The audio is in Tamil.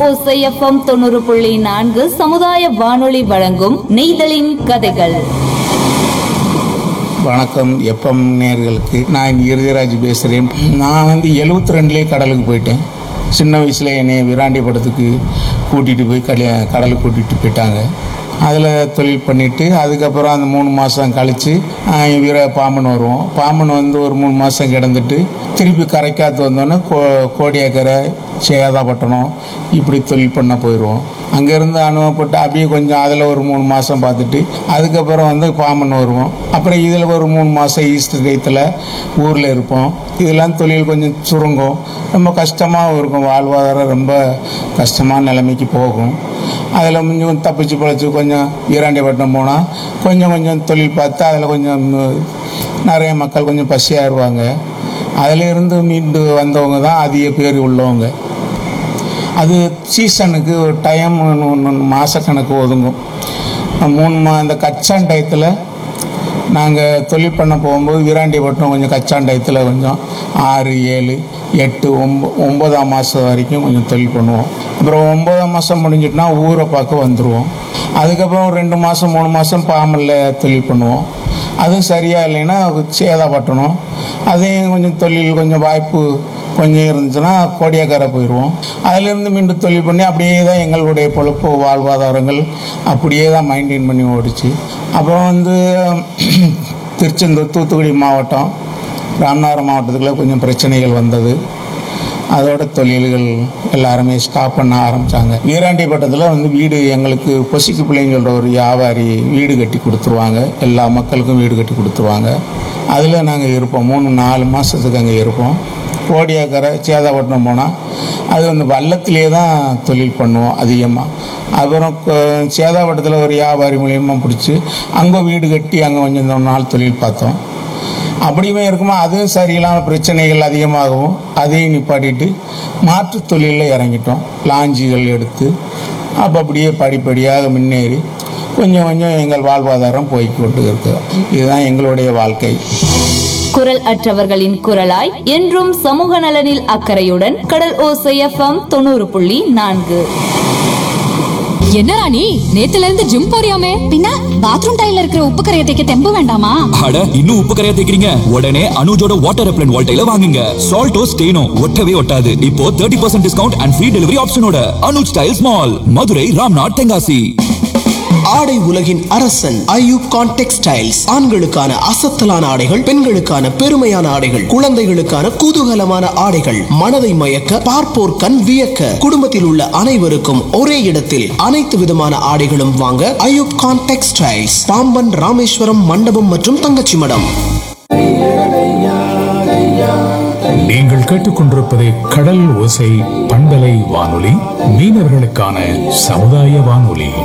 ஓசைஎஃப்எம் தொண்ணூறு புள்ளி நான்கு சமுதாய வானொலி வழங்கும் நெய்தலின் கதைகள் வணக்கம் எப்பம் நேர்களுக்கு நான் இறுதிராஜ் பேசுகிறேன் நான் வந்து எழுபத்தி ரெண்டுலேயே கடலுக்கு போயிட்டேன் சின்ன வயசில் என்னை விராண்டி படத்துக்கு கூட்டிகிட்டு போய் கட கடலுக்கு கூட்டிகிட்டு போயிட்டாங்க அதில் தொழில் பண்ணிவிட்டு அதுக்கப்புறம் அந்த மூணு மாதம் கழித்து வீர பாம்பன் வருவோம் பாம்பன் வந்து ஒரு மூணு மாதம் கிடந்துட்டு திருப்பி கரைக்காத்து வந்தோன்னே கோ கோடியாக்கரை சேதாப்பட்டினம் இப்படி தொழில் பண்ண போயிடுவோம் அங்கேருந்து அனுபவப்பட்டு அப்படியே கொஞ்சம் அதில் ஒரு மூணு மாதம் பார்த்துட்டு அதுக்கப்புறம் வந்து பாம்பன் வருவோம் அப்புறம் இதில் ஒரு மூணு மாதம் ஈஸ்ட் டயத்தில் ஊரில் இருப்போம் இதெல்லாம் தொழில் கொஞ்சம் சுருங்கும் ரொம்ப கஷ்டமாகவும் இருக்கும் வாழ்வாதாரம் ரொம்ப கஷ்டமான நிலைமைக்கு போகும் அதில் கொஞ்சம் தப்பிச்சு பழச்சு கொஞ்சம் ஈராண்டிப்பட்டினம் போனால் கொஞ்சம் கொஞ்சம் தொழில் பார்த்து அதில் கொஞ்சம் நிறைய மக்கள் கொஞ்சம் பசியாயிருவாங்க அதில் இருந்து மீண்டு வந்தவங்க தான் அதிக பேர் உள்ளவங்க அது சீசனுக்கு ஒரு டைம் மாதக்கணக்கு ஒதுங்கும் மூணு மா இந்த கச்சான் டயத்தில் நாங்கள் தொழில் பண்ண போகும்போது வீராண்டிப்பட்டினம் கொஞ்சம் கச்சான் டயத்தில் கொஞ்சம் ஆறு ஏழு எட்டு ஒம்ப ஒம்பதாம் மாதம் வரைக்கும் கொஞ்சம் தொழில் பண்ணுவோம் அப்புறம் ஒம்பதாம் மாதம் முடிஞ்சிட்டுனா ஊரை பார்க்க வந்துடுவோம் அதுக்கப்புறம் ரெண்டு மாதம் மூணு மாதம் பாமலில் தொழில் பண்ணுவோம் அதுவும் சரியாக இல்லைன்னா சேதாப்பட்டணும் அதையும் கொஞ்சம் தொழில் கொஞ்சம் வாய்ப்பு கொஞ்சம் இருந்துச்சுன்னா கோடியாக்கார போயிடுவோம் அதிலேருந்து மீண்டும் தொழில் பண்ணி அப்படியே தான் எங்களுடைய பொழப்பு வாழ்வாதாரங்கள் அப்படியே தான் மெயின்டைன் பண்ணி ஓடிச்சு அப்புறம் வந்து திருச்செந்தூர் தூத்துக்குடி மாவட்டம் ராமநாதபுரம் மாவட்டத்துக்குள்ள கொஞ்சம் பிரச்சனைகள் வந்தது அதோட தொழில்கள் எல்லாருமே ஸ்டாப் பண்ண ஆரம்பித்தாங்க வீராண்டிப்பட்டத்தில் வந்து வீடு எங்களுக்கு பொசிக்கு பிள்ளைங்களோட ஒரு வியாபாரி வீடு கட்டி கொடுத்துருவாங்க எல்லா மக்களுக்கும் வீடு கட்டி கொடுத்துருவாங்க அதில் நாங்கள் இருப்போம் மூணு நாலு மாதத்துக்கு அங்கே இருப்போம் கோடியாக்கரை சேதாப்பட்டினம் போனால் அது வந்து வள்ளத்திலே தான் தொழில் பண்ணுவோம் அதிகமாக அப்புறம் கொ- சேதாப்பட்டத்தில் ஒரு வியாபாரி மூலியமாக பிடிச்சி அங்கே வீடு கட்டி அங்கே கொஞ்சம் நாள் தொழில் பார்த்தோம் அப்படியுமே இருக்குமா அதுவும் சரியில்லாமல் பிரச்சனைகள் அதிகமாகவும் அதையும் நிப்பாட்டிட்டு மாற்றுத் தொழிலில் இறங்கிட்டோம் லாஞ்சிகள் எடுத்து அப்போ அப்படியே படிப்படியாக முன்னேறி கொஞ்சம் கொஞ்சம் எங்கள் வாழ்வாதாரம் போய்க்கொண்டு இருக்கு இதுதான் எங்களுடைய வாழ்க்கை குரல் அற்றவர்களின் குரலாய் என்றும் சமூக நலனில் அக்கறையுடன் கடல் ஓசைஎஃப்எம் தொண்ணூறு புள்ளி நான்கு என்னடா நீ நேத்துல இருந்து ஜிம் போறியாமே பின்ன பாத்ரூம் டைல இருக்கிற உப்பு கரையை தைக்க தெம்பு வேண்டாமா அட இன்னும் உப்பு கரையா தேக்கிறீங்க உடனே அனுஜோட வாட்டர் ரெப்லன் வால்டைல வாங்குங்க சால்ட்டோ ஸ்டெயினோ ஒட்டவே ஒட்டாது இப்போ 30% percent discount and free delivery ஆப்ஷனோட அனுஜ் ஸ்டைல்ஸ் மால் மதுரை ராம்நாத் தென்காசி ஆடை உலகின் அரசன் ஐயூப் கான் டெக்ஸ்டைல்ஸ் ஆண்களுக்கான அசத்தலான ஆடைகள் பெண்களுக்கான பெருமையான ஆடைகள் குழந்தைகளுக்கான குதூகலமான ஆடைகள் மனதை மயக்க பார்ப்போர் கண் வியக்க குடும்பத்தில் உள்ள அனைவருக்கும் ஒரே இடத்தில் அனைத்து விதமான ஆடைகளும் வாங்க ஐயூப் கான் டெக்ஸ்டைல்ஸ் பாம்பன் ராமேஸ்வரம் மண்டபம் மற்றும் தங்கச்சி மடம் நீங்கள் கேட்டுக்கொண்டிருப்பது கடல் ஓசை பண்பலை வானொலி மீனவர்களுக்கான சமுதாய வானொலி